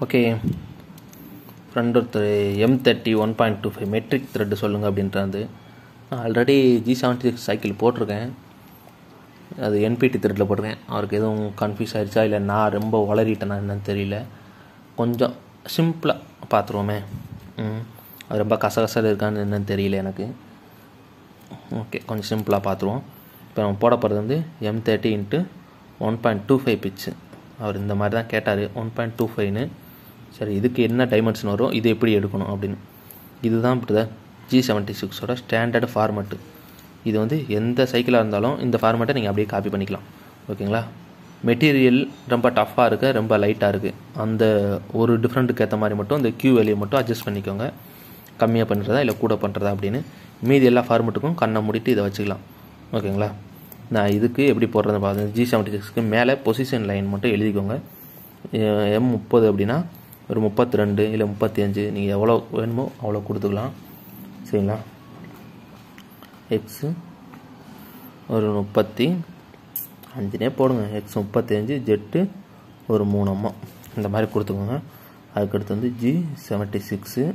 okay friend ஒருத்தர் M thirty one point two five metric thread சொல்லுங்கள் அப்படின்றாந்து நான் already G seventy six cycle போட்டிருக்கேன் அது என்பிடி த்ரெட்டில் போட்டிருக்கேன் அவருக்கு எதுவும் கன்ஃபியூஸ் ஆயிடுச்சா இல்லை நான் ரொம்ப வளரிட்டேனா என்னன்னு தெரியல கொஞ்சம் சிம்பிளாக பார்த்துருவோமே ம் அது ரொம்ப கசகசல் இருக்கான்னு என்னன்னு தெரியல எனக்கு ஓகே கொஞ்சம் சிம்பிளாக பார்த்துருவோம் இப்போ நம்ம போட போகிறது வந்து M thirty into one point two five pitch அவர் இந்த மாதிரி தான் கேட்டார் ஒன் பாயிண்ட் டூ ஃபைவ்னு சரி இதுக்கு என்ன டைமென்ஷன் வரும் இது எப்படி எடுக்கணும் அப்படின்னு இதுதான் இப்படி ஜி செவன்ட்டி சிக்ஸோட ஸ்டாண்டர்டு ஃபார்மெட்டு இது வந்து எந்த சைக்கிளாக இருந்தாலும் இந்த ஃபார்மெட்டை நீங்கள் அப்படியே காப்பி பண்ணிக்கலாம் ஓகேங்களா மெட்டீரியல் ரொம்ப டஃப்பாக இருக்குது ரொம்ப லைட்டாக இருக்குது அந்த ஒரு டிஃப்ரெண்ட்டுக்கு ஏற்ற மாதிரி மட்டும் இந்த கியூ வேல்யூ மட்டும் அட்ஜஸ்ட் பண்ணிக்கோங்க கம்மியாக பண்ணுறதா இல்லை கூட பண்ணுறதா அப்படின்னு மீதி எல்லா ஃபார்மெட்டுக்கும் கண்ணை மூடிட்டு இதை வச்சுக்கலாம் ஓகேங்களா நான் இதுக்கு எப்படி போடுறது பார்த்து ஜி செவன்ட்டி சிக்ஸ்க்கு மேலே பொசிஷன் லைன் மட்டும் எழுதிக்கோங்க எம் முப்பது அப்படின்னா ஒரு முப்பத்தி ரெண்டு இல்லை முப்பத்தி அஞ்சு நீங்கள் எவ்வளோ வேணுமோ அவ்வளோ கொடுத்துக்கலாம் சரிங்களா எக்ஸு ஒரு முப்பத்தி அஞ்சுனே போடுங்க எக்ஸ் முப்பத்தி அஞ்சு ஜெட்டு ஒரு மூணு அம்மா இந்த மாதிரி கொடுத்துக்கோங்க அதுக்கடுத்து வந்து G seventy six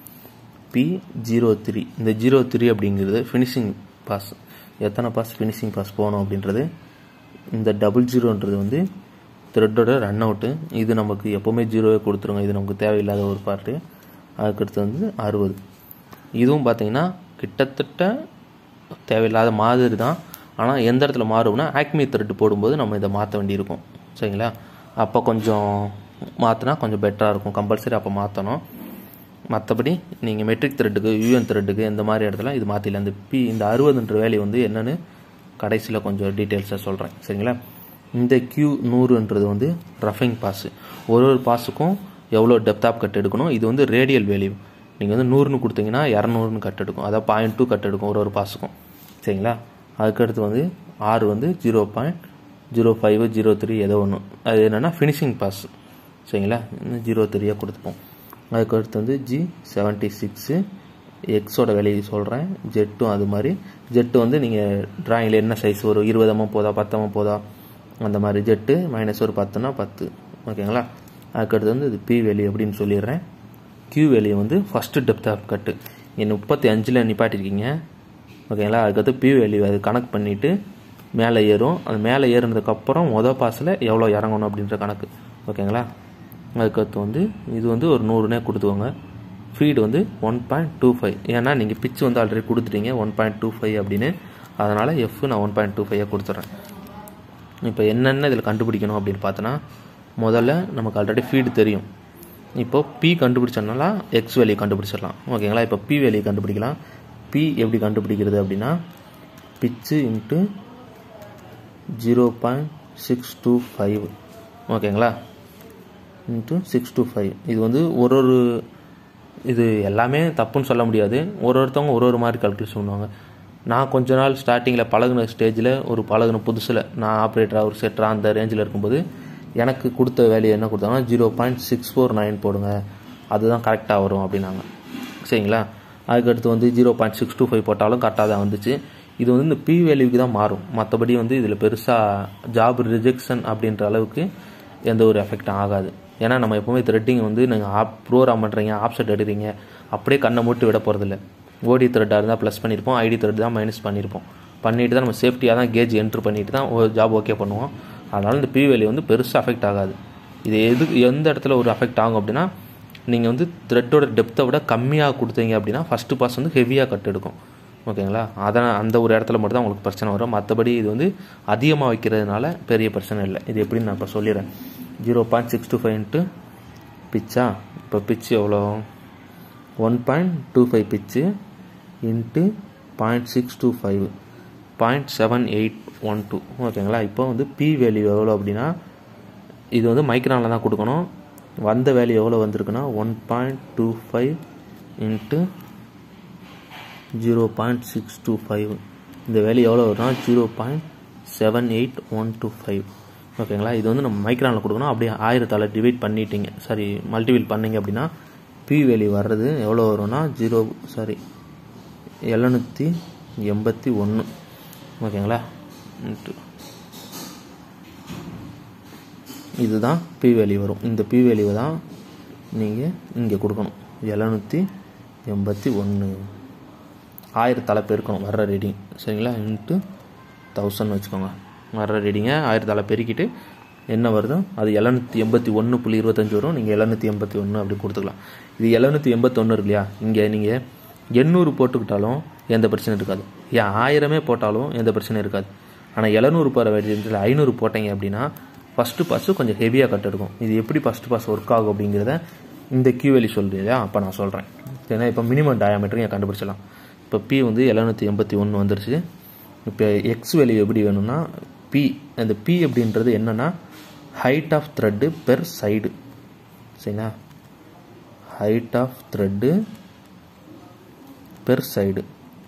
P zero three இந்த ஜீரோ த்ரீ அப்படிங்கிறது ஃபினிஷிங் பாஸ் எத்தனை பாஸ் ஃபினிஷிங் பாஸ் போகணும் அப்படின்றது இந்த டபுள் ஜீரோன்றது வந்து த்ரெட்டோட ரன் அவுட்டு இது நமக்கு எப்போவுமே ஜீரோவே கொடுத்துருங்க இது நமக்கு தேவையில்லாத ஒரு பார்ட்டு அதுக்கடுத்து வந்து அறுபது இதுவும் பார்த்தீங்கன்னா கிட்டத்தட்ட தேவையில்லாத மாதிரி தான் ஆனால் எந்த இடத்துல மாறும்னா ஆக்மி த்ரெட் போடும்போது நம்ம இதை மாற்ற வேண்டியிருக்கும் சரிங்களா அப்போ கொஞ்சம் மாற்றினா கொஞ்சம் பெட்டராக இருக்கும் கம்பல்சரி அப்போ மாற்றணும் மற்றபடி நீங்கள் மெட்ரிக் த்ரெட்டுக்கு யூஎன் த்ரெட்டுக்கு இந்த மாதிரி இடத்துல இது மாற்றிடலாம் இந்த பி இந்த அறுபதுன்ற வேல்யூ வந்து என்னென்னு கடைசியில் கொஞ்சம் டீட்டெயில்ஸாக சொல்கிறேன் சரிங்களா இந்த கியூ நூறுன்றது வந்து ரஃபிங் பாஸு ஒரு ஒரு பாஸுக்கும் எவ்வளோ டெப்த் ஆஃப் கட் எடுக்கணும் இது வந்து ரேடியல் வேல்யூ நீங்கள் வந்து நூறுன்னு கொடுத்தீங்கன்னா இரநூறுன்னு கட் எடுக்கும் அதாவது பாயிண்ட் டூ கட் எடுக்கும் ஒரு ஒரு பாஸுக்கும் சரிங்களா அதுக்கடுத்து வந்து ஆறு வந்து zero point zero five zero three ஏதோ ஒன்று அது என்னென்னா ஃபினிஷிங் பாஸ் சரிங்களா ஜீரோ த்ரீயாக கொடுத்துப்போம் அதுக்கடுத்து வந்து ஜி செவன்ட்டி சிக்ஸு எக்ஸோட விலையை சொல்கிறேன் ஜெட்டும் அது மாதிரி ஜெட்டு வந்து நீங்கள் ட்ராயிங்கில் என்ன சைஸ் ஒரு இருபதமாக போதா பத்தமாக போதா அந்த மாதிரி ஜெட்டு மைனஸ் ஒரு பத்துனா பத்து ஓகேங்களா அதுக்கடுத்து வந்து இது பி வேலி அப்படின்னு சொல்லிடுறேன் கியூ வேலியை வந்து ஃபஸ்ட்டு டெப்த் ஆஃப் கட்டு இங்கே முப்பத்தி அஞ்சில் நிப்பாட்டிருக்கீங்க ஓகேங்களா அதுக்கடுத்து பி வேல்யூ அது கணக்கு பண்ணிவிட்டு மேலே ஏறும் அது மேலே ஏறினதுக்கப்புறம் மொதல் பாஸில் எவ்வளோ இறங்கணும் அப்படின்ற கணக்கு ஓகேங்களா அதுக்கடுத்து வந்து இது வந்து ஒரு நூறுனே கொடுத்துக்கோங்க ஃபீடு வந்து ஒன் பாயிண்ட் டூ ஃபைவ் ஏன்னா நீங்கள் பிச்சு வந்து ஆல்ரெடி கொடுத்துட்டீங்க ஒன் பாயிண்ட் டூ ஃபைவ் அப்படின்னு அதனால் எஃப் நான் ஒன் பாயிண்ட் டூ ஃபைவாக கொடுத்துட்றேன் இப்போ என்னென்ன இதில் கண்டுபிடிக்கணும் அப்படின்னு பார்த்தோன்னா முதல்ல நமக்கு ஆல்ரெடி ஃபீடு தெரியும் இப்போ பி கண்டுபிடிச்சோம்னால எக்ஸ் வேல்யூ கண்டுபிடிச்சிடலாம் ஓகேங்களா இப்போ பி வேல்யூ கண்டுபிடிக்கலாம் பி எப்படி கண்டுபிடிக்கிறது அப்படின்னா pitch into zero point six two five ஓகேங்களா இன்ட்டு சிக்ஸ் டூ ஃபைவ் இது வந்து ஒரு ஒரு இது எல்லாமே தப்புன்னு சொல்ல முடியாது ஒரு ஒருத்தவங்க ஒரு ஒரு மாதிரி கால்குலேஷன் பண்ணுவாங்க நான் கொஞ்ச நாள் ஸ்டார்டிங்கில் பழகுன ஸ்டேஜில் ஒரு பழகுன புதுசில் நான் ஆப்ரேட்டராக ஒரு செட்டராக அந்த ரேஞ்சில் இருக்கும்போது எனக்கு கொடுத்த வேலையை என்ன கொடுத்தாங்கன்னா zero point six four nine போடுங்க அதுதான் கரெக்டாக வரும் அப்படின்னாங்க சரிங்களா அதுக்கடுத்து வந்து zero point six two five போட்டாலும் கரெக்டாக தான் வந்துச்சு இது வந்து இந்த பி வேல்யூக்கு தான் மாறும் மற்றபடி வந்து இதில் பெருசாக ஜாப் ரிஜெக்ஷன் அப்படின்ற அளவுக்கு எந்த ஒரு எஃபெக்டும் ஆகாது ஏன்னா நம்ம எப்போவுமே த்ரெட்டிங் வந்து நீங்கள் ஆப் ப்ரோக்ராம் பண்ணுறீங்க ஆப்செட் எடுக்கிறீங்க அப்படியே கண்ணை மூட்டு விட போகிறதில்ல ஓடி த்ரெட்டாக இருந்தால் ப்ளஸ் பண்ணியிருப்போம் ஐடி த்ரெட் தான் மைனஸ் பண்ணியிருப்போம் பண்ணிட்டு தான் நம்ம சேஃப்டியாக தான் கேஜ் என்ட்ரு பண்ணிட்டு தான் ஒரு ஜாப் ஓகே பண்ணுவோம் அதனால் இந்த பி வேல்யூ வந்து பெருசாக அஃபெக்ட் ஆகாது இது எது எந்த இடத்துல ஒரு அஃபெக்ட் ஆகும் அப்படின்னா நீங்கள் வந்து த்ரெட்டோட டெப்த்தை விட கம்மியாக கொடுத்தீங்க அப்படின்னா ஃபஸ்ட்டு பாஸ் வந்து ஹெவியாக கட் எடுக்கும் ஓகேங்களா அதை அந்த ஒரு இடத்துல மட்டும் தான் உங்களுக்கு பிரச்சனை வரும் மற்றபடி இது வந்து அதிகமாக வைக்கிறதுனால பெரிய பிரச்சனை இல்லை இது எப்படின்னு நான் இப்போ சொல்லிடுறேன் ஜீரோ பாயிண்ட் சிக்ஸ் டூ ஃபைவ்ன்ட்டு பிச்சா இப்போ பிச்சு எவ்வளோ one point two five pitch into point six two five point seven eight one two ஓகேங்களா இப்போ வந்து பி வேல்யூ எவ்வளோ அப்படின்னா இது வந்து மைக்ரானில் தான் கொடுக்கணும் வந்த வேல்யூ எவ்வளோ வந்திருக்குன்னா one point two five into zero point six two five இந்த வேல்யூ எவ்வளோ வரும்னா zero point seven eight one two five ஓகேங்களா இது வந்து நம்ம மைக்ரானில் கொடுக்கணும் அப்படியே ஆயிரத்தால் டிவைட் பண்ணிட்டீங்க சாரி மல்டிபிள் பண்ணிங்க அப்படின்னா பி வேல்யூ வர்றது எவ்வளோ வரும்னா ஜீரோ சாரி எழுநூற்றி எண்பத்தி ஒன்று ஓகேங்களா இதுதான் பி வேல்யூ வரும் இந்த பி வேல்யூவை தான் நீங்கள் இங்கே கொடுக்கணும் எழுநூற்றி எண்பத்தி ஒன்று ஆயிரத்தால பெருக்கணும் வர்ற ரீடிங் சரிங்களா இன்ட்டு தௌசண்ட் வச்சுக்கோங்க வர்ற ரீடிங்கை ஆயிரத்தால பெருக்கிட்டு என்ன வருதோ அது எழுநூற்றி எண்பத்தி ஒன்று புள்ளி இருபத்தஞ்சி வரும் நீங்கள் எழுநூற்றி எண்பத்தி ஒன்று அப்படி கொடுத்துக்கலாம் இது எழுநூற்றி எண்பத்தொன்று இருக்கு இல்லையா இங்கே நீங்கள் எண்ணூறு போட்டுக்கிட்டாலும் எந்த பிரச்சனையும் இருக்காது ஏன் ஆயிரமே போட்டாலும் எந்த பிரச்சனையும் இருக்காது ஆனால் எழுநூறு போகிற வேண்டியதில் ஐநூறு போட்டீங்க அப்படின்னா ஃபஸ்ட்டு பாஸு கொஞ்சம் ஹெவியாக கட் எடுக்கும் இது எப்படி ஃபஸ்ட்டு பாஸ் ஒர்க் ஆகும் அப்படிங்கிறத இந்த கியூ வேலி சொல்கிறீங்களா அப்போ நான் சொல்கிறேன் ஏன்னா இப்போ மினிமம் டயாமீட்டர் என் கண்டுபிடிச்சலாம் இப்போ பி வந்து எழுநூற்றி எண்பத்தி ஒன்று வந்துருச்சு இப்போ எக்ஸ் வேல்யூ எப்படி வேணும்னா பி அந்த பி அப்படின்றது என்னென்னா height of thread per side சரிங்களா height of thread per side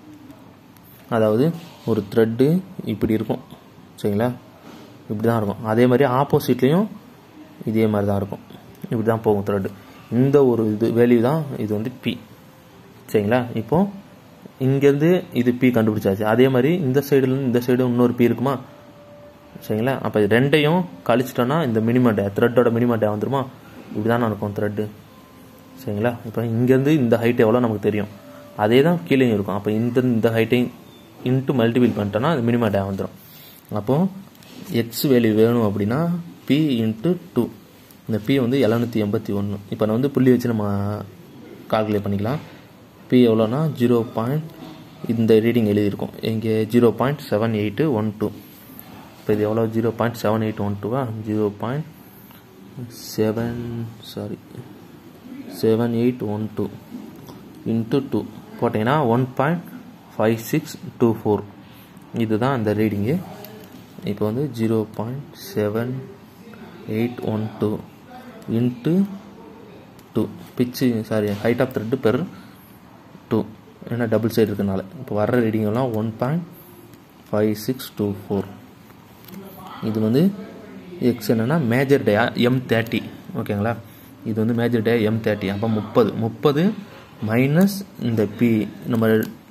அதாவது ஒரு த்ரெட்டு இப்படி இருக்கும் சரிங்களா இப்படி தான் இருக்கும் அதே மாதிரி ஆப்போசிட்லேயும் இதே மாதிரி தான் இருக்கும் இப்படி தான் போகும் த்ரெட்டு இந்த ஒரு இது வேல்யூ தான் இது வந்து பி சரிங்களா இப்போது இங்கேருந்து இது பி கண்டுபிடிச்சாச்சு அதே மாதிரி இந்த சைடுலேருந்து இந்த சைடு இன்னொரு பி இருக்குமா சரிங்களா அப்போ இது ரெண்டையும் கழிச்சிட்டோன்னா இந்த மினிமம் டே த்ரெட்டோட மினிமம் டே வந்துருமா இப்படி தான் இருக்கும் த்ரெட்டு சரிங்களா இப்போ இங்கேருந்து இந்த ஹைட் எவ்வளோ நமக்கு தெரியும் அதே தான் கீழேயும் இருக்கும் அப்போ இந்த இந்த ஹைட்டையும் இன்ட்டு மல்டிபிள் பண்ணிட்டோன்னா அது மினிமம் டே வந்துடும் அப்போது எக்ஸ் வேல்யூ வேணும் அப்படின்னா பி இன்ட்டு டூ இந்த பி வந்து எழுநூற்றி எண்பத்தி ஒன்று இப்போ நான் வந்து புள்ளி வச்சு நம்ம கால்குலேட் பண்ணிக்கலாம் பி எவ்வளோனா ஜீரோ பாயிண்ட் இந்த ரீடிங் எழுதியிருக்கும் இங்கே zero point seven eight one two இப்போ இது எவ்வளோ zero point seven eight one டூவா zero point seven sorry seven eight one two into two போட்டிங்கன்னா one point five six two four இதுதான் அந்த ரீடிங்கு இப்போ வந்து zero point seven eight one two into two pitch sorry height of thread per two ஏன்னா double side இருக்கனால இப்போ வர்ற reading எல்லாம் one point five six two four இது வந்து எக்ஸ் என்னென்னா மேஜர் டே எம் தேர்ட்டி ஓகேங்களா இது வந்து மேஜர் டே எம் தேர்ட்டி அப்போ முப்பது முப்பது மைனஸ் இந்த பி நம்ம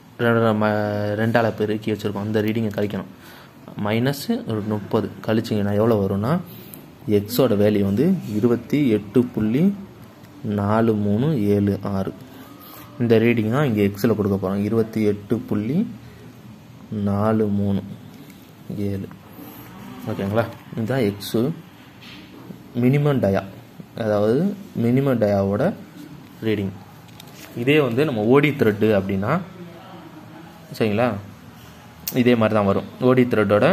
ரெண்டால பெருக்கி வச்சுருக்கோம் அந்த ரீடிங்கை கழிக்கணும் மைனஸ் ஒரு முப்பது கழிச்சிங்கன்னா எவ்வளோ வரும்னா எக்ஸோட வேல்யூ வந்து இருபத்தி எட்டு புள்ளி நாலு மூணு ஏழு ஆறு இந்த ரீடிங் தான் இங்கே எக்ஸில் கொடுக்க போகிறோம் இருபத்தி எட்டு புள்ளி நாலு மூணு ஏழு ஓகேங்களா இதுதான் எக்ஸு மினிமம் டயா அதாவது மினிமம் டயாவோட ரீடிங் இதே வந்து நம்ம ஓடி த்ரெட்டு அப்படின்னா சரிங்களா இதே மாதிரி தான் வரும் ஓடி த்ரெட்டோட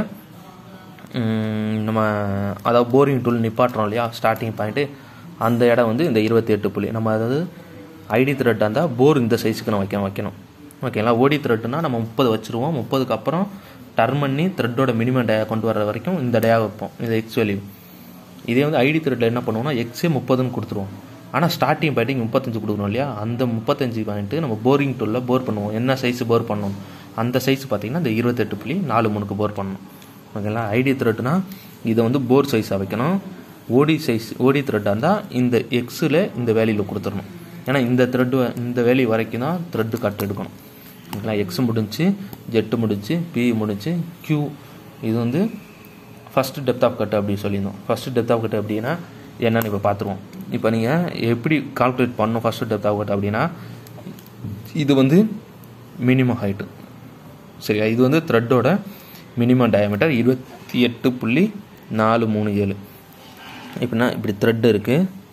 நம்ம அதாவது போரிங் டூல் நிப்பாட்டுறோம் இல்லையா ஸ்டார்டிங் பாயிண்ட்டு அந்த இடம் வந்து இந்த இருபத்தி எட்டு புள்ளி நம்ம அதாவது ஐடி த்ரெட்டாக இருந்தால் போர் இந்த சைஸுக்கு நம்ம வைக்கணும் வைக்கணும் ஓகேங்களா ஓடி த்ரெட்டுனா நம்ம முப்பது வச்சுருவோம் முப்பதுக்கு அப்புறம் டர்ன் பண்ணி த்ரெட்டோட மினிமம் டயா கொண்டு வர வரைக்கும் இந்த டயா வைப்போம் இந்த எக்ஸ் வேல்யூ இதே வந்து ஐடி த்ரெட்டில் என்ன பண்ணுவோம்னா எக்ஸே முப்பதுன்னு கொடுத்துருவோம் ஆனால் ஸ்டார்டிங் பாயிண்டிங் முப்பத்தஞ்சு கொடுக்கணும் இல்லையா அந்த முப்பத்தஞ்சு பாயிண்ட்டு நம்ம போரிங் டூலில் போர் பண்ணுவோம் என்ன சைஸ் போர் பண்ணணும் அந்த சைஸ் பார்த்தீங்கன்னா இந்த இருபத்தெட்டு புள்ளி நாலு மூணுக்கு போர் பண்ணணும் ஓகேங்களா ஐடி த்ரெட்னா இதை வந்து போர் சைஸாக வைக்கணும் ஓடி சைஸ் ஓடி த்ரெட்டாக இருந்தால் இந்த எக்ஸில் இந்த வேல்யூவில் கொடுத்துடணும் ஏன்னா இந்த த்ரெட்டு இந்த வேல்யூ வரைக்கும் தான் த்ரெட்டு கட் எடுக்கணும் ஓகேங்களா எக்ஸ் முடிஞ்சு ஜெட்டு முடிஞ்சு பி முடிஞ்சு கியூ இது வந்து ஃபஸ்ட்டு டெப்த் ஆஃப் கட் அப்படி சொல்லியிருந்தோம் ஃபஸ்ட்டு டெப்த் ஆஃப் கட் அப்படின்னா என்னன்னு இப்போ பார்த்துருவோம் இப்போ நீங்கள் எப்படி கால்குலேட் பண்ணணும் ஃபஸ்ட்டு டெப்த் ஆஃப் கட் அப்படின்னா இது வந்து மினிமம் ஹைட்டு சரியா இது வந்து த்ரெட்டோட மினிமம் டயமீட்டர் இருபத்தி எட்டு புள்ளி நாலு மூணு ஏழு இப்படின்னா இப்படி த்ரெட் இருக்குது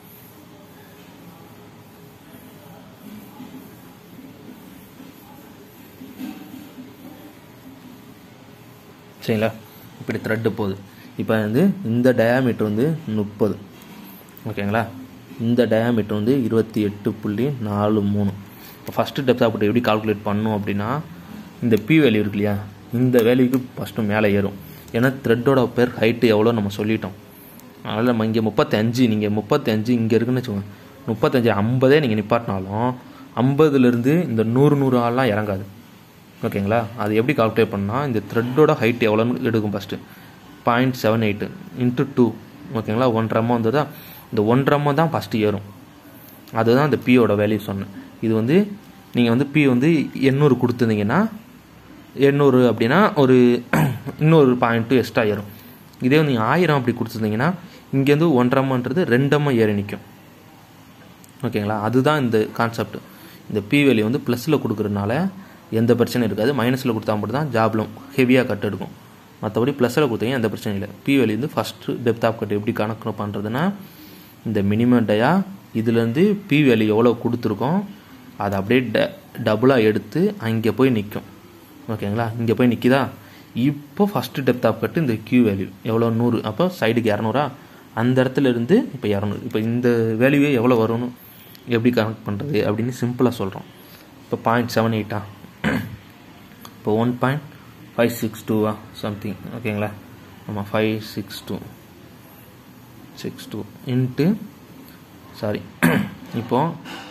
சரிங்களா இப்படி த்ரெட்டு போகுது இப்போ வந்து இந்த டயாமீட்டர் வந்து முப்பது ஓகேங்களா இந்த டயாமீட்டர் வந்து இருபத்தி எட்டு புள்ளி நாலு மூணு இப்போ ஃபஸ்ட்டு டெப்த் ஆஃப் எப்படி கால்குலேட் பண்ணோம் அப்படின்னா இந்த பி வேல்யூ இருக்கு இல்லையா இந்த வேல்யூக்கு ஃபஸ்ட்டு மேலே ஏறும் ஏன்னா த்ரெட்டோட பேர் ஹைட்டு எவ்வளோ நம்ம சொல்லிட்டோம் அதனால் நம்ம இங்கே முப்பத்தஞ்சு நீங்கள் முப்பத்தஞ்சு இங்கே இருக்குன்னு வச்சுக்கோங்க முப்பத்தஞ்சு ஐம்பதே நீங்கள் நிப்பாட்டினாலும் ஐம்பதுலேருந்து இந்த நூறு நூறு ஆள்லாம் இறங்காது ஓகேங்களா அது எப்படி கால்குலேட் பண்ணால் இந்த த்ரெட்டோட ஹைட் எவ்வளோன்னு எடுக்கும் first point seven eight into two ஓகேங்களா ஒன்றரை அம்மா வந்ததா இந்த ஒன்றரை அம்மா தான் ஃபஸ்ட்டு ஏறும் அதுதான் இந்த பியோட வேல்யூ சொன்னேன் இது வந்து நீங்கள் வந்து பி வந்து எண்ணூறு கொடுத்துருந்தீங்கன்னா எண்ணூறு அப்படின்னா ஒரு இன்னொரு பாயிண்ட்டு எக்ஸ்ட்ரா ஏறும் இதே நீங்கள் ஆயிரம் அப்படி கொடுத்துருந்தீங்கன்னா இங்கேருந்து ஒன்றரை அம்மான்றது ரெண்டம்மா ஏறி நிற்கும் ஓகேங்களா அதுதான் இந்த கான்செப்ட் இந்த பி வேல்யூ வந்து ப்ளஸில் கொடுக்குறதுனால எந்த பிரச்சனையும் இருக்காது மைனஸில் கொடுத்தா மட்டும் தான் ஜாப்லும் ஹெவியாக கட் எடுக்கும் மற்றபடி ப்ளஸில் கொடுத்தீங்க எந்த பிரச்சனையும் இல்லை பி வேல்யூ வந்து ஃபஸ்ட்டு டெப்த் ஆஃப் கட் எப்படி கணக்கு பண்ணுறதுன்னா இந்த மினிமம் டயா இதுலேருந்து பி வேல்யூ எவ்வளோ கொடுத்துருக்கோம் அதை அப்படியே ட டபுளாக எடுத்து அங்கே போய் நிற்கும் ஓகேங்களா இங்கே போய் நிற்கிதா இப்போ ஃபஸ்ட்டு டெப்த் ஆஃப் கட்டு இந்த கியூ வேல்யூ எவ்வளோ நூறு அப்போ சைடுக்கு இரநூறா அந்த இடத்துல இருந்து இப்போ இரநூறு இப்போ இந்த வேல்யூவே எவ்வளோ வரும்னு எப்படி கனெக்ட் பண்ணுறது அப்படின்னு சிம்பிளாக சொல்கிறோம் இப்போ பாயிண்ட் செவன் எயிட்டா இப்போ ஒன் பாயிண்ட் ஃபைவ் சிக்ஸ் டூவா சம்திங் ஓகேங்களா ஆமாம் five six two six two into sorry இப்போது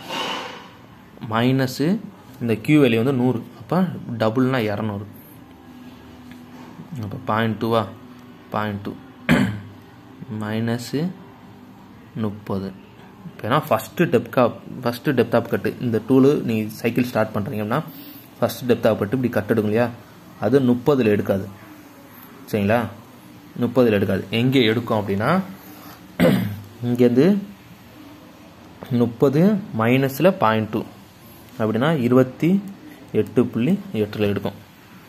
மைனஸு இந்த கியூ வேல்யூ வந்து நூறு அப்போ டபுள்னா இரநூறு அப்போ பாயிண்ட் டூவா பாயிண்ட் டூ மைனஸு முப்பது இப்போ ஏன்னா ஃபஸ்ட்டு டெப்கா ஃபஸ்ட்டு டெப்த் ஆஃப் கட்டு இந்த டூலு நீங்கள் சைக்கிள் ஸ்டார்ட் பண்ணுறீங்கன்னா ஃபஸ்ட்டு டெப்த் ஆஃப் கட்டு இப்படி கட் எடுக்கும் இல்லையா அது முப்பதில் எடுக்காது சரிங்களா முப்பதில் எடுக்காது எங்கே எடுக்கும் அப்படின்னா இங்கேருந்து முப்பது மைனஸில் பாயிண்ட் டூ அப்படின்னா இருபத்தி எட்டு புள்ளி எட்டில் எடுக்கும்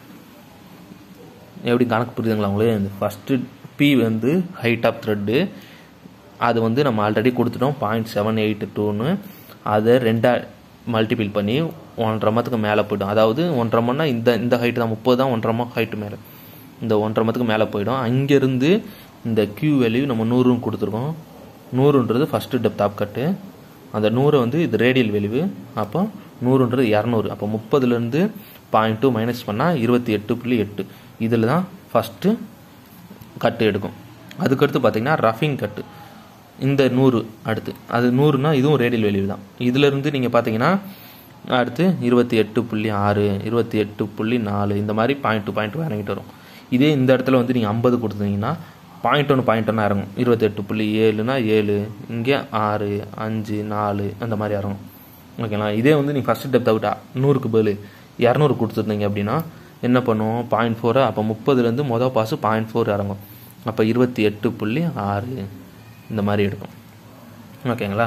எப்படி கணக்கு புரியுதுங்களா உங்களுக்கு இந்த ஃபஸ்ட்டு பி வந்து ஹைட் ஆஃப் த்ரெட்டு அது வந்து நம்ம ஆல்ரெடி கொடுத்துட்டோம் பாயிண்ட் செவன் எயிட் டூன்னு அதை ரெண்டாக மல்டிபிள் பண்ணி ஒன்றரை மத்துக்கு மேலே போய்டும் அதாவது ஒன்றரை மணினா இந்த இந்த ஹைட்டு தான் முப்பது தான் ஒன்றரை மணி ஹைட்டு மேலே இந்த ஒன்றரை மத்துக்கு மேலே போயிடும் அங்கேருந்து இந்த கியூ வேல்யூ நம்ம நூறுன்னு கொடுத்துருக்கோம் நூறுன்றது ஃபஸ்ட்டு டெப்த் ஆஃப் கட்டு அந்த நூறை வந்து இது ரேடியல் வேல்யூ அப்போ நூறுன்றது இரநூறு அப்போ முப்பதுலேருந்து பாயிண்ட் டூ மைனஸ் பண்ணால் இருபத்தி எட்டு புள்ளி எட்டு இதில் தான் ஃபஸ்ட்டு கட்டு எடுக்கும் அதுக்கடுத்து பார்த்தீங்கன்னா ரஃபிங் கட்டு இந்த நூறு அடுத்து அது நூறுனா இதுவும் ரேடியல் வேல்யூ தான் இதிலிருந்து நீங்கள் பார்த்தீங்கன்னா அடுத்து இருபத்தி எட்டு புள்ளி ஆறு இருபத்தி எட்டு புள்ளி நாலு இந்த மாதிரி பாயிண்ட் டூ பாயிண்ட் டூ இறங்கிட்டு வரும் இதே இந்த இடத்துல வந்து நீங்கள் ஐம்பது கொடுத்தீங்கன்னா பாயிண்ட் ஒன்று பாயிண்ட் ஒன்று இறங்கும் இருபத்தெட்டு புள்ளி ஏழுனா ஏழு இங்கே ஆறு அஞ்சு நாலு அந்த மாதிரி இறங்கும் ஓகேங்களா இதே வந்து நீங்கள் ஃபஸ்ட்டு டெப்த் அவுட்டா நூறுக்கு பதில் இரநூறு கொடுத்துருந்தீங்க அப்படின்னா என்ன பண்ணுவோம் பாயிண்ட் ஃபோரை அப்போ முப்பதுலேருந்து மொதல் பாசு பாயிண்ட் ஃபோர் இறங்கும் அப்போ இருபத்தி எட்டு புள்ளி ஆறு இந்த மாதிரி எடுக்கும் ஓகேங்களா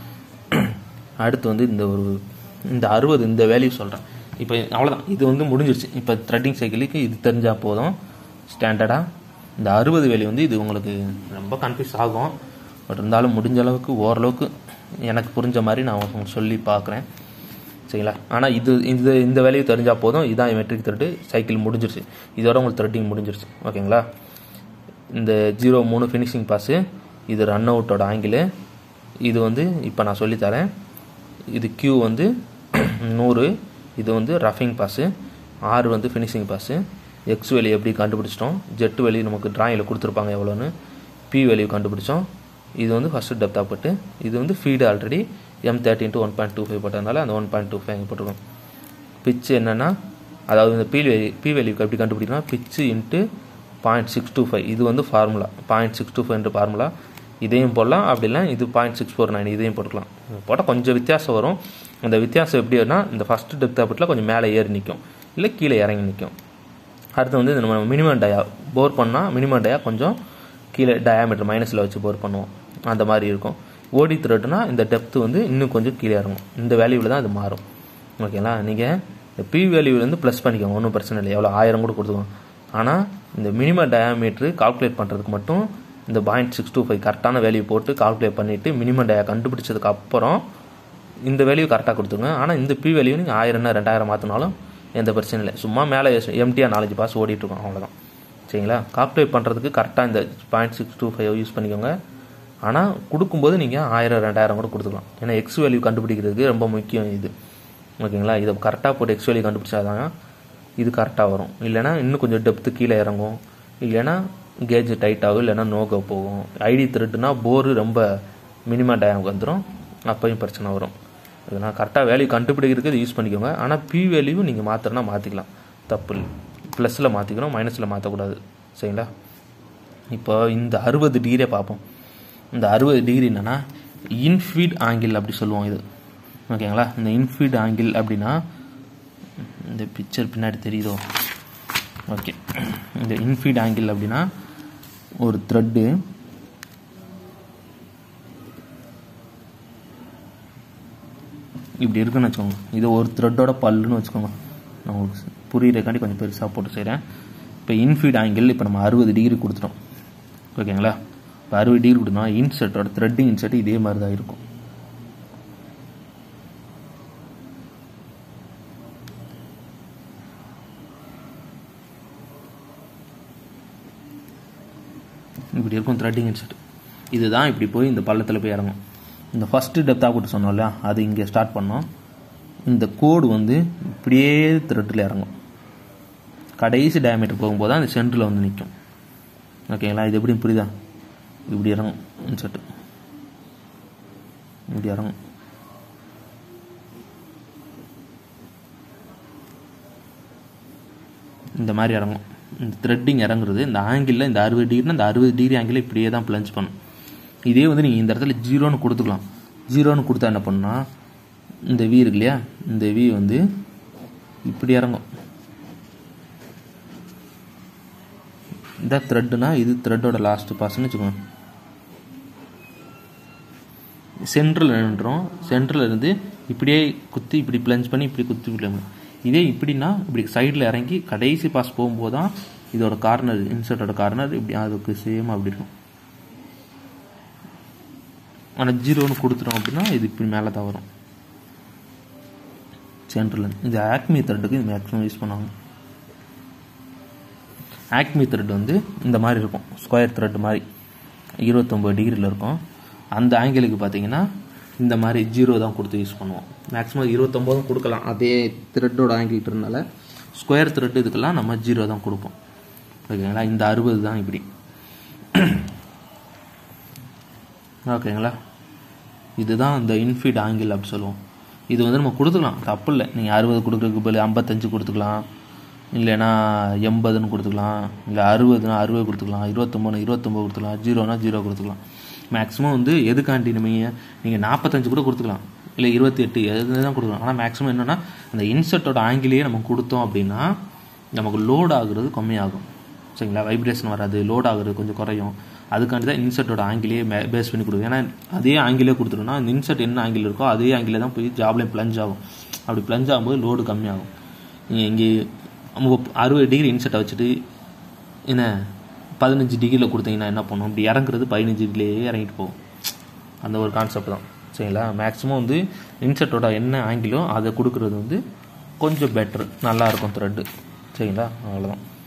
அடுத்து வந்து இந்த ஒரு இந்த அறுபது இந்த வேல்யூ சொல்கிறேன் இப்போ அவ்வளோதான் இது வந்து முடிஞ்சிருச்சு இப்போ த்ரெட்டிங் சைக்கிளுக்கு இது தெரிஞ்சால் போதும் ஸ்டாண்டர்டாக இந்த அறுபது வேல்யூ வந்து இது உங்களுக்கு ரொம்ப கன்ஃபியூஸ் ஆகும் பட் இருந்தாலும் முடிஞ்ச அளவுக்கு ஓரளவுக்கு எனக்கு புரிஞ்ச மாதிரி நான் உங்களுக்கு சொல்லி பார்க்குறேன் சரிங்களா ஆனால் இது இந்த இந்த வேல்யூ தெரிஞ்சால் போதும் இதான் மெட்ரிக் த்ரெட்டு சைக்கிள் முடிஞ்சிருச்சு இதோட உங்களுக்கு த்ரெட்டிங் முடிஞ்சிருச்சு ஓகேங்களா இந்த ஜீரோ மூணு ஃபினிஷிங் பாஸு இது ரன் அவுட்டோட ஆங்கிள் இது வந்து இப்போ நான் சொல்லித்தரேன் இது கியூ வந்து நூறு இது வந்து ரஃபிங் பாஸு ஆறு வந்து ஃபினிஷிங் பாஸு எக்ஸ் வேல்யூ எப்படி கண்டுபிடிச்சிட்டோம் ஜெட் வேல்யூ நமக்கு டிராயிங்கில் கொடுத்துருப்பாங்க எவ்வளோன்னு பி வேல்யூ கண்டுபிடிச்சோம் இது வந்து ஃபஸ்ட்டு டெப்த் ஆப்பட்டு இது வந்து feed already M thirty into one point two five போட்டதுனால அந்த ஒன் பாயிண்ட் டூ ஃபைவ் போட்டிருக்கோம் பிச்சு என்னென்னா அதாவது இந்த பி வேல்யூ பி வேல்யூக்கு எப்படி கண்டுபிடிக்கணும் pitch into point six two five இது வந்து ஃபார்முலா பாயிண்ட் சிக்ஸ் டூ ஃபைவ்ன்ற ஃபார்முலா இதையும் போடலாம் அப்படிலாம் இது பாயிண்ட் சிக்ஸ் ஃபோர் நைன் இதையும் போட்டுக்கலாம் போட்டால் கொஞ்சம் வித்தியாசம் வரும் அந்த வித்தியாசம் எப்படின்னா இந்த ஃபஸ்ட்டு டெப்த் ஆப்பட்டில் கொஞ்சம் மேலே ஏறி நிற்கும் இல்லை கீழே இறங்கி நிற்கும் அடுத்து வந்து நம்ம மினிமம் டயா போர் பண்ணால் மினிமம் டயா கொஞ்சம் கீழே டயாமீட்டர் மைனஸில் வச்சு போர் பண்ணுவோம் அந்த மாதிரி இருக்கும் ஓடி த்ரெட்னா இந்த டெப்த்து வந்து இன்னும் கொஞ்சம் கீழே இறங்கும் இந்த வேல்யூவில் தான் அது மாறும் ஓகேங்களா நீங்கள் இந்த பி வேல்யூலேருந்து ப்ளஸ் பண்ணிக்கோங்க ஒன்றும் பிரச்சனை இல்லை எவ்வளோ ஆயிரம் கூட கொடுத்துக்கோங்க ஆனால் இந்த மினிமம் டயாமீட்ரு கால்குலேட் பண்ணுறதுக்கு மட்டும் இந்த பாயிண்ட் சிக்ஸ் டூ ஃபைவ் கரெக்டான வேல்யூ போட்டு கால்குலேட் பண்ணிவிட்டு மினிமம் டயா கண்டுபிடிச்சதுக்கு அப்புறம் இந்த வேல்யூ கரெக்டாக கொடுத்துருங்க ஆனால் இந்த பி வேல்யூ நீங்கள் ஆயிரம்னா ரெண்டாயிரம் மாற்றினாலும் எந்த பிரச்சனையும் இல்லை சும்மா மேலே எம்டிஆர் நாலஞ்சு பாஸ் ஓடிட்டுருக்கோம் அவ்வளோதான் சரிங்களா கால்குலேட் பண்ணுறதுக்கு கரெக்டாக இந்த point six two five use பண்ணிக்கோங்க ஆனால் கொடுக்கும்போது நீங்கள் ஆயிரம் ரெண்டாயிரம் கூட கொடுத்துக்கலாம் ஏன்னா எக்ஸ் வேல்யூ கண்டுபிடிக்கிறதுக்கு ரொம்ப முக்கியம் இது ஓகேங்களா இதை கரெக்டாக போட்டு எக்ஸ் வேல்யூ கண்டுபிடிச்சாதான் இது கரெக்டாக வரும் இல்லைனா இன்னும் கொஞ்சம் டெப்த்து கீழே இறங்கும் இல்லைனா கேஜ் டைட் ஆகும் இல்லைனா நோகோ போகும் ஐடி த்ரெட்டுனா போரு ரொம்ப மினிமம் டயம் வந்துடும் அப்பையும் பிரச்சனை வரும் இதனால் கரெக்டாக வேல்யூ கண்டுபிடிக்கிறதுக்கு இது யூஸ் பண்ணிக்கோங்க ஆனால் பி வேல்யூ நீங்கள் மாற்றுறனா மாற்றிக்கலாம் தப்பு இல்லை ப்ளஸில் மாற்றிக்கணும் மைனஸில் மாற்றக்கூடாது சரிங்களா இப்போ இந்த அறுபது டிகிரியை பார்ப்போம் இந்த அறுபது டிகிரி என்னென்னா இன்ஃபீட் ஆங்கிள் அப்படி சொல்லுவோம் இது ஓகேங்களா இந்த இன்ஃபீட் ஆங்கிள் அப்படின்னா இந்த பிக்சர் பின்னாடி தெரியுதோ ஓகே இந்த இன்ஃபீட் ஆங்கிள் அப்படின்னா ஒரு த்ரெட்டு இப்படி இருக்குன்னு வச்சுக்கோங்க இது ஒரு த்ரெட்டோட பல்லுன்னு வச்சுக்கோங்க நான் உங்களுக்கு புரியுறக்காண்டி கொஞ்சம் பெருசாக போட்டு செய்கிறேன் இப்போ இன்ஃபீட் ஆங்கிள் இப்போ நம்ம அறுபது டிகிரி கொடுத்துட்டோம் ஓகேங்களா இப்போ அறுபது டிகிரி கொடுத்தோம்னா இன்செட்டோட த்ரெட்டிங் இன்செட் இதே மாதிரி தான் இருக்கும் இப்படி இருக்கும் த்ரெட்டிங் இன்செட் இதுதான் இப்படி போய் இந்த பள்ளத்தில் போய் இறங்கும் இந்த ஃபஸ்ட்டு டெப்த்தாக போட்டு சொன்னோம்ல அது இங்கே ஸ்டார்ட் பண்ணோம் இந்த கோடு வந்து இப்படியே த்ரெட்டில் இறங்கும் கடைசி டயமீட்டர் போகும்போது தான் இந்த சென்டரில் வந்து நிற்கும் ஓகேங்களா இது எப்படி புரியுதா இப்படி இறங்கும் இன்செட்டு இப்படி இறங்கும் இந்த மாதிரி இறங்கும் இந்த த்ரெட்டிங் இறங்குறது இந்த ஆங்கிளில் இந்த அறுபது டிகிரினா இந்த அறுபது டிகிரி ஆங்கிள் இப்படியே தான் பிளஞ்ச் பண்ணும் இதே வந்து நீங்கள் இந்த இடத்துல ஜீரோன்னு கொடுத்துக்கலாம் ஜீரோன்னு கொடுத்தா என்ன பண்ணுன்னா இந்த வி இருக்கு இல்லையா இந்த வி வந்து இப்படி இறங்கும் இந்த த்ரெட்டுனா இது த்ரெட்டோட லாஸ்ட் பாஸ்ன்னு வச்சுக்கோங்க சென்ட்ரல் நின்றோம் சென்ட்ரல் இருந்து இப்படியே குத்தி இப்படி பிளஞ்ச் பண்ணி இப்படி குத்தி விடலாம் இதே இப்படின்னா இப்படி சைடில் இறங்கி கடைசி பாஸ் போகும்போது தான் இதோட கார்னர் இன்சர்ட்டோட கார்னர் இப்படி அதுக்கு சேமாக அப்படி இருக்கும் ஆனால் ஜீரோன்னு கொடுத்துட்டோம் அப்படின்னா இது இப்படி மேலே தான் வரும் சென்ட்ரல் இது ஆக்மி த்ரெட்டுக்கு இது மேக்ஸிமம் யூஸ் பண்ணுவாங்க ஆக்மி த்ரெட் வந்து இந்த மாதிரி இருக்கும் ஸ்கொயர் த்ரெட் மாதிரி இருபத்தொம்பது டிகிரியில் இருக்கும் அந்த ஆங்கிளுக்கு பார்த்தீங்கன்னா இந்த மாதிரி ஜீரோ தான் கொடுத்து யூஸ் பண்ணுவோம் மேக்ஸிமம் இருபத்தொம்போதும் கொடுக்கலாம் அதே த்ரெட்டோட ஆங்கிள்ன்றதுனால ஸ்கொயர் த்ரெட் இதுக்கெல்லாம் நம்ம ஜீரோ தான் கொடுப்போம் ஓகேங்களா இந்த அறுபது தான் இப்படி ஓகேங்களா இதுதான் இந்த இன்ஃபீட் ஆங்கிள் அப்படி சொல்லுவோம் இது வந்து நம்ம கொடுத்துக்கலாம் தப்பு இல்லை நீங்கள் அறுபது கொடுக்குறதுக்கு பதில் ஐம்பத்தஞ்சு கொடுத்துக்கலாம் இல்லைன்னா எண்பதுன்னு கொடுத்துக்கலாம் இல்லை அறுபதுனா அறுபது கொடுத்துக்கலாம் இருபத்தொம்போது இருபத்தொம்போது கொடுத்துக்கலாம் ஜீரோனா ஜீரோ கொடுத்துக்கலாம் மேக்ஸிமம் வந்து எதுக்காண்டி நீங்கள் நீங்கள் நாற்பத்தஞ்சு கூட கொடுத்துக்கலாம் இல்லை இருபத்தி எட்டு எது தான் கொடுக்கலாம் ஆனால் மேக்ஸிமம் என்னென்னா அந்த இன்செர்ட்டோட ஆங்கிலேயே நம்ம கொடுத்தோம் அப்படின்னா நமக்கு லோட் ஆகுறது கம்மியாகும் சரிங்களா வைப்ரேஷன் வராது லோட் ஆகுறது கொஞ்சம் குறையும் அதுக்காண்டி தான் இன்செர்ட்டோட ஆங்கிலே பேஸ் பண்ணி கொடுக்கும் ஏன்னா அதே ஆங்கிலே கொடுத்துட்டோம்னா இந்த இன்செர்ட் என்ன ஆங்கில் இருக்கோ அதே ஆங்கிலே தான் போய் ஜாப்லேயும் ப்ளஞ்ச் ஆகும் அப்படி ப்ளஞ்ச் ஆகும்போது லோடு கம்மியாகும் நீங்கள் இங்கே முப் அறுபது டிகிரி இன்செர்ட்டை வச்சுட்டு என்ன பதினஞ்சு டிகிரியில் கொடுத்தீங்கன்னா என்ன பண்ணும் இப்படி இறங்குறது பதினஞ்சு டிகிரிலேயே இறங்கிட்டு போகும் அந்த ஒரு கான்செப்ட் தான் சரிங்களா மேக்ஸிமம் வந்து இன்செர்ட்டோட என்ன ஆங்கிலோ அதை கொடுக்குறது வந்து கொஞ்சம் பெட்ரு நல்லாயிருக்கும் த்ரெட்டு சரிங்களா அவ்வளோதான்